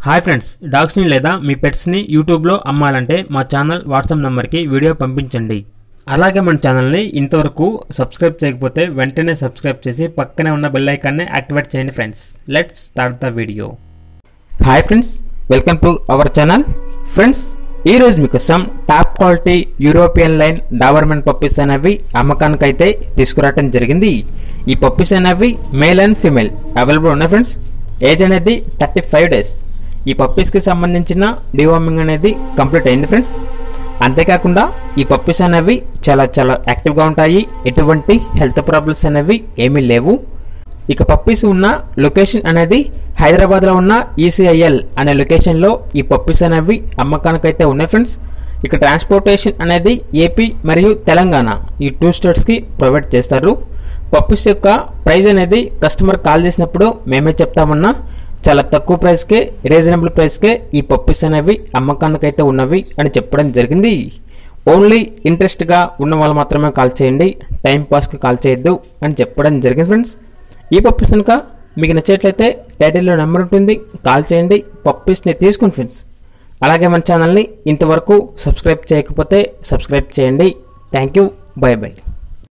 hi friends డాగ్స్ని లేదా మీ పెట్స్ని యూట్యూబ్లో అమ్మాలంటే మా ఛానల్ వాట్సాప్ నెంబర్కి వీడియో పంపించండి అలాగే మన ఛానల్ని ఇంతవరకు సబ్స్క్రైబ్ చేయకపోతే వెంటనే సబ్స్క్రైబ్ చేసి పక్కనే ఉన్న బెల్ ఐకాన్ని యాక్టివేట్ చేయండి friends let's start the video hi friends welcome to our channel friends ఈరోజు మీకోసం top quality European line Doberman puppies అనేవి అమ్మకానికి అయితే తీసుకురావడం జరిగింది ఈ పప్పీస్ అనేవి మేల్ అండ్ ఫీమేల్ అవైలబుల్ ఉన్నాయి ఫ్రెండ్స్ ఏజ్ అనేది థర్టీ ఫైవ్ డేస్ ఈ పప్పీస్కి సంబంధించిన డివార్మింగ్ అనేది కంప్లీట్ అయింది ఫ్రెండ్స్ అంతేకాకుండా ఈ పప్పీస్ అనేవి చాలా చాలా యాక్టివ్గా ఉంటాయి ఎటువంటి హెల్త్ ప్రాబ్లమ్స్ అనేవి ఏమీ లేవు ఇక పప్పీస్ ఉన్న లొకేషన్ అనేది హైదరాబాద్లో ఉన్న ఈసీఐఎల్ అనే లొకేషన్లో ఈ పప్పీస్ అనేవి అమ్మకానికైతే ఉన్నాయి ఫ్రెండ్స్ ఇక ట్రాన్స్పోర్టేషన్ అనేది ఏపీ మరియు తెలంగాణ ఈ టూ స్టేట్స్కి ప్రొవైడ్ చేస్తారు పప్పీస్ యొక్క ప్రైస్ అనేది కస్టమర్ కాల్ చేసినప్పుడు మేమే చెప్తామన్నా చాలా తక్కువ ప్రైస్కే రీజనబుల్ ప్రైస్కే ఈ పప్పీస్ అనేవి అమ్మకానికైతే ఉన్నవి అని చెప్పడం జరిగింది ఓన్లీ ఇంట్రెస్ట్గా ఉన్న వాళ్ళు మాత్రమే కాల్ చేయండి టైం పాస్కి కాల్ చేయొద్దు అని చెప్పడం జరిగింది ఫ్రెండ్స్ ఈ పప్పీస్ కనుక మీకు నచ్చేట్లయితే టైటిల్లో నెంబర్ ఉంటుంది కాల్ చేయండి పప్పీస్ని తీసుకుని ఫ్రెండ్స్ అలాగే మన ఛానల్ని ఇంతవరకు సబ్స్క్రైబ్ చేయకపోతే సబ్స్క్రైబ్ చేయండి థ్యాంక్ యూ బై బై